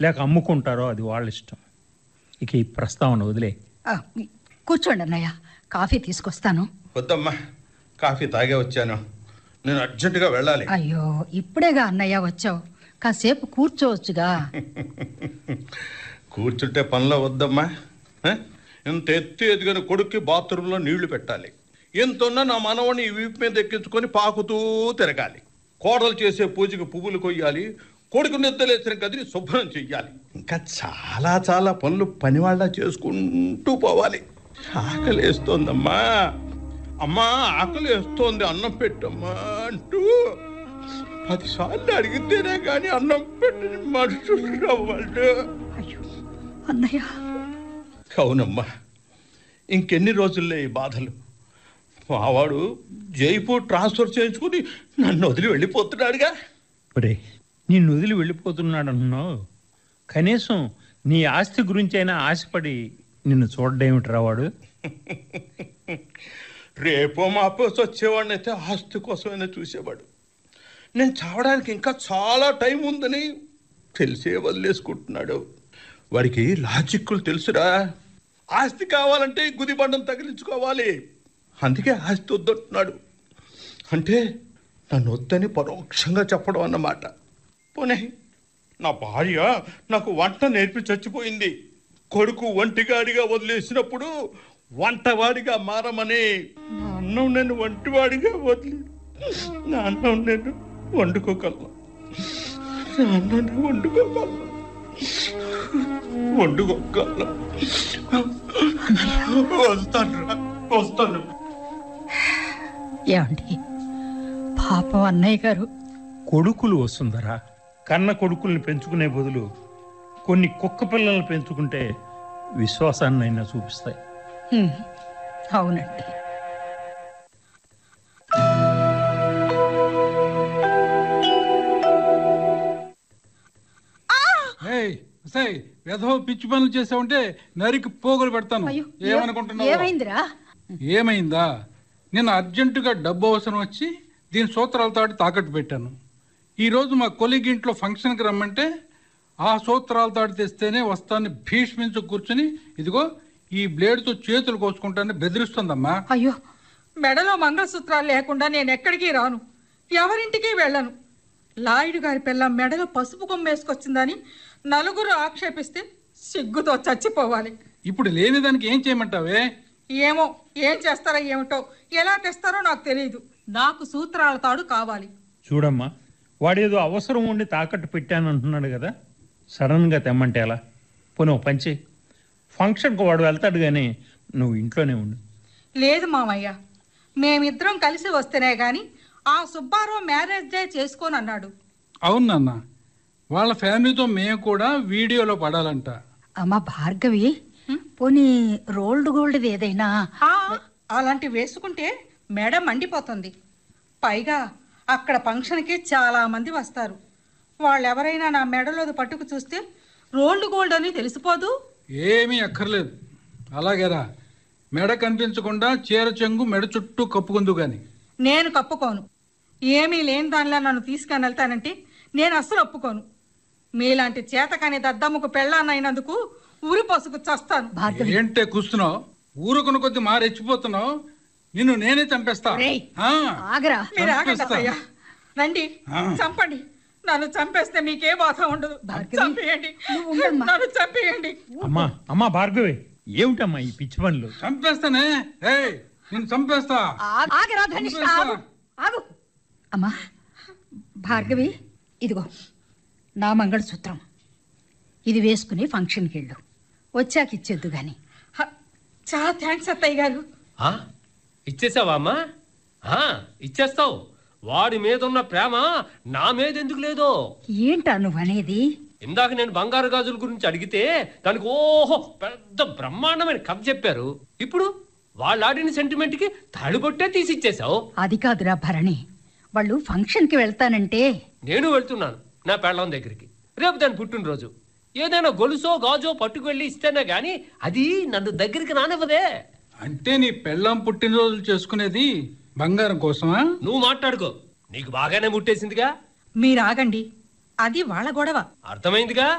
లేక అమ్ముకుంటారో అది వాళ్ళ ఇష్టం ఇక ఈ ప్రస్తావన వదిలే ఆ, కూర్చోండి అన్నయ్య కాఫీ తీసుకొస్తాను వద్దమ్మా కాఫీ తాగే వచ్చాను నేను అర్జెంటుగా వెళ్ళాలి అయ్యో ఇప్పుడేగా అన్నయ్య వచ్చావు కాసేపు కూర్చోవచ్చుగా కూర్చుంటే పనిలో వద్దమ్మా ఆ? ఇంత ఎత్తు ఎదిగిన కొడుక్కి బాత్రూంలో నీళ్లు పెట్టాలి ఎంత ఉన్నా నా మనవని ఈ వీపు మీద ఎక్కించుకొని పాకుతూ తిరగాలి కోడలు చేసే పూజకి పువ్వులు కొయ్యాలి కొడుకు నిద్రలేసిన గదిని శుభ్రం చెయ్యాలి ఇంకా చాలా చాలా పనులు పనివాళ్ళ చేసుకుంటూ పోవాలి ఆకలి వేస్తోందమ్మా అమ్మా ఆకలి వేస్తోంది అన్నం పెట్టమ్మా అంటూ పదిసార్లు అడిగితేనే కానీ అన్నం పెట్టని మనుషులు వాళ్ళు అయ్యో అన్నయ్య అవునమ్మా ఇంకెన్ని రోజుల్లో ఈ బాధలు మావాడు జైపూర్ ట్రాన్స్ఫర్ చేయించుకుని నన్ను వదిలి వెళ్ళిపోతున్నాడుగా ఒరే నిన్ను వదిలి వెళ్ళిపోతున్నాడు అంటున్నావు కనీసం నీ ఆస్తి గురించి అయినా ఆశపడి నిన్ను చూడడేమిట్రా వాడు రేపో మాపో వచ్చేవాడిని అయితే ఆస్తి కోసమైనా చూసేవాడు నేను చావడానికి ఇంకా చాలా టైం ఉందని తెలిసే వదిలేసుకుంటున్నాడు వాడికి లాజిక్కులు తెలుసురా ఆస్తి కావాలంటే ఈ గుదిబండం తగిలించుకోవాలి అందుకే ఆస్తి వద్దంటున్నాడు అంటే నన్ను వద్దని పరోక్షంగా చెప్పడం అన్నమాట పోనీ నా భార్య నాకు వంట నేర్పి చచ్చిపోయింది కొడుకు ఒంటిగాడిగా వదిలేసినప్పుడు వంటవాడిగా మారమని నా అన్నం నేను వంటివాడిగా వదిలి నా అన్నం నేను వండుకోగలను నా అన్నం వండుకోగలను వండుకోగలను వస్తాను రా, వస్తాను ఏమండి పాపం అన్నయ్య గారు కొడుకులు వస్తుందరా కన్న కొడుకుల్ని పెంచుకునే బదులు కొన్ని కుక్క పిల్లల్ని పెంచుకుంటే విశ్వాసాన్నైనా చూపిస్తాయి హ్మ్, అవునండి ఏయ్ సై వెధవ పిచ్చి పనులు చేసావంటే నరికి పోగులు పెడతాను అయ్యో ఏమనుకుంటున్నావు ఏమైందిరా ఏమైందా నిన్న అర్జెంటుగా డబ్బు అవసరం వచ్చి దీని సూత్రాలతో తాకట్టు పెట్టాను ఈరోజు మా కొలిగి ఇంట్లో ఫంక్షన్కి రమ్మంటే ఆ సూత్రాలతో తెస్తేనే వస్తాన్ని భీష్మించు కూర్చుని ఇదిగో ఈ బ్లేడ్తో చేతులు కోసుకుంటానని బెదిరిస్తుందమ్మా అయ్యో మెడలో మంగళసూత్రాలు లేకుండా నేను ఎక్కడికి రాను ఎవరింటికి వెళ్ళను లాయుడు గారి పిల్ల మెడలో పసుపు కొమ్మ వేసుకొచ్చిందని నలుగురు ఆక్షేపిస్తే సిగ్గుతో చచ్చిపోవాలి ఇప్పుడు లేని దానికి ఏం చేయమంటావే ఏమో ఏం చేస్తారో ఏమిటో ఎలా తెస్తారో నాకు తెలియదు నాకు సూత్రాల తాడు కావాలి చూడమ్మా వాడేదో అవసరం ఉండి తాకట్టు పెట్టాను అంటున్నాడు కదా సడన్గా తెమ్మంటే ఎలా పోనీ ఒక పంచి ఫంక్షన్కి వాడు వెళ్తాడు కానీ నువ్వు ఇంట్లోనే ఉండు లేదు మామయ్య మేమిద్దరం కలిసి వస్తేనే గాని ఆ సుబ్బారావు మ్యారేజ్ డే చేసుకోని అన్నాడు అవును నాన్న వాళ్ళ ఫ్యామిలీతో మేము కూడా వీడియోలో పడాలంట అమ్మ భార్గవి పోనీ రోల్డ్ గోల్డ్ ఏదైనా ఆ, అలాంటి వేసుకుంటే మెడ మండిపోతుంది పైగా అక్కడ ఫంక్షన్కి చాలా మంది వస్తారు వాళ్ళెవరైనా నా మెడలోది పట్టుకు చూస్తే రోల్డ్ గోల్డ్ అని తెలిసిపోదు ఏమీ అక్కర్లేదు అలాగేరా మెడ కనిపించకుండా చీర చెంగు మెడ చుట్టూ కప్పుకుందు గాని నేను కప్పుకోను ఏమీ లేని దానిలా నన్ను తీసుకొని వెళ్తానంటే నేను అస్సలు ఒప్పుకోను మీలాంటి చేతకాని దద్దమ్మకు పెళ్ళాన్నైనందుకు ఊరి పసుకు చస్తాను భార్గవి ఏంటే కూస్తున్నావు ఊరుకున్న కొద్ది మా రెచ్చిపోతున్నావు నిన్ను నేనే చంపేస్తా రేయ్. ఆ, ఆగరా మీరు ఆగండి చంపేస్తా. అత్తయ్య రండి ఆ. చంపండి నన్ను చంపేస్తే మీకే బాధ ఉండదు భార్గవి, చంపేయండి నువ్వు ఉండమ్మా. నన్ను చంపేయండి అమ్మా అమ్మా భార్గవి ఏమిటమ్మా ఈ పిచ్చి పనులు చంపేస్తానే ఏయ్ నిన్ను చంపేస్తా ఆ- ఆగరా ధనిష్ట ఆగు ఆగు అమ్మా భార్గవి ఇదిగో నా మంగళసూత్రం ఇది వేసుకుని ఫంక్షన్కి వెళ్ళు వచ్చాక ఇచ్చేద్దు గాని హ, చాలా థ్యాంక్స్ అత్తయ్య గారు ఆ? ఇచ్చేసావా అమ్మా ఆ, ఇచ్చేస్తావు వాడి మీద ఉన్న ప్రేమ నా మీద ఎందుకు లేదో ఏంటా నువ్వు అనేది ఇందాక నేను బంగారు గాజుల గురించి అడిగితే దానికి ఓహో పెద్ద బ్రహ్మాండమైన కథ చెప్పారు ఇప్పుడు వాళ్ళు ఆడిన సెంటిమెంట్ కి తాళిబొట్టే తీసి ఇచ్చేసావు అది కాదురా భరణి వాళ్ళు ఫంక్షన్కి వెళ్తానంటే నేను వెళ్తున్నాను నా పెళ్ళం దగ్గరికి రేపు దాని పుట్టినరోజు ఏదైనా గొలుసో గాజో పట్టుకు వెళ్ళి ఇస్తేనే గాని అది నన్ను దగ్గరికి రానివ్వదే అంటే నీ పెళ్ళాం పుట్టినరోజులు చేసుకునేది బంగారం కోసమా నువ్వు మాట్లాడుకో నీకు బాగానే ముట్టేసిందిగా మీరు ఆగండి అది వాళ్ళ గొడవ అర్థమైందిగా